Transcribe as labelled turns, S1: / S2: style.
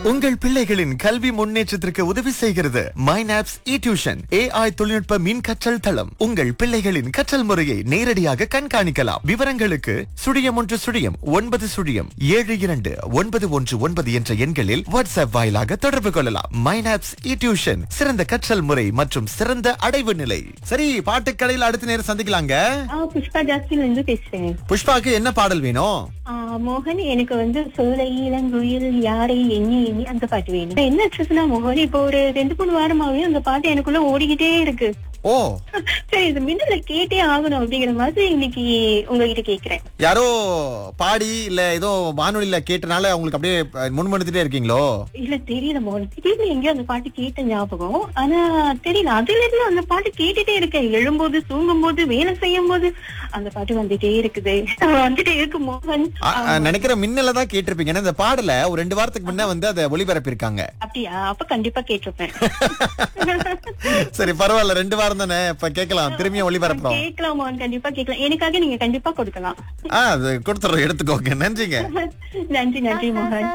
S1: உங்கள் பிள்ளைகளின் கல்வி முன்னேற்றத்திற்கு உதவி செய்கிறது மைனாப்ஸ் இ டியூஷன் ஏஐ தொழில்நுட்ப மின் கற்றல் தளம் உங்கள் பிள்ளைகளின் கற்றல் முறையை நேரடியாக கண்காணிக்கலாம் விவரங்களுக்கு சுழியம் ஒன்று சுழியம் ஒன்பது சுழியம் ஏழு இரண்டு ஒன்பது ஒன்று ஒன்பது என்ற எண்களில் வாட்ஸ்அப் வாயிலாக தொடர்பு கொள்ளலாம் மைனாப்ஸ் இ டியூஷன் சிறந்த கற்றல் முறை மற்றும் சிறந்த அடைவு நிலை சரி பாட்டுக்கடையில் அடுத்த நேரம் சந்திக்கலாங்க
S2: ஆ, புஷ்பா ஜாஸ்தில இருந்து பேசுறேன்
S1: புஷ்பாக்கு என்ன பாடல் வேணும்
S2: ஆ, மோகன் எனக்கு வந்து சோலை இளங்குயில் யாரை எண்ணி எண்ணி அந்த பாட்டு வேணும் என்ன ஆச்சுன்னா மோகன் இப்போ ஒரு ரெண்டு மூணு வாரமாவே அந்த பாட்டு எனக்குள்ள ஓடிக்கிட்டே இருக்கு
S1: ஓ
S2: சரி இது மின்னல கேட்டே ஆகணும் அப்படிங்கிற மாதிரி இன்னைக்கு உங்ககிட்ட கேக்குறேன்
S1: யாரோ பாடி இல்ல ஏதோ வானொலியில கேட்டனால உங்களுக்கு அப்படியே அஹ், முன்மொழிஞ்சுட்டே இருக்கீங்களோ
S2: இல்ல தெரியல மோகன் திடீர்னு எங்கேயோ அந்த பாட்டு கேட்ட ஞாபகம் ஆனா தெரியல அதுல இருந்து அந்த பாட்டு கேட்டுட்டே இருக்கேன் எழும்போது தூங்கும் போது வேலை செய்யும் போது அந்த பாட்டு வந்துட்டே இருக்குது வந்துட்டே இருக்கு மோகன்
S1: அ- அ, நினைக்கிற மின்னல தான் கேட்டிருப்பீங்க ஏன்னா இந்த பாடல ஒரு ரெண்டு வாரத்துக்கு முன்ன வந்து அதை ஒளிபரப்பிருக்காங்க
S2: அப்படியா அப்ப கண்டிப்பா கேட்டிருப்பேன்
S1: சரி பரவாயில்ல ரெண்டு வாரம் தானே இப்ப கேட்கலாம் திரும்பியும் ஒளிபரப்புறோம்
S2: கேட்கலாம் மோகன் கண்டிப்பா கேட்கலாம் எனக்காக நீங்க கண்டிப்பா கொடுக்கலாம்
S1: ஆ அது கொடுத்துறோம் எடுத்துக்கோங்க நன்றிங்க
S2: நன்றி நன்றி மோகன்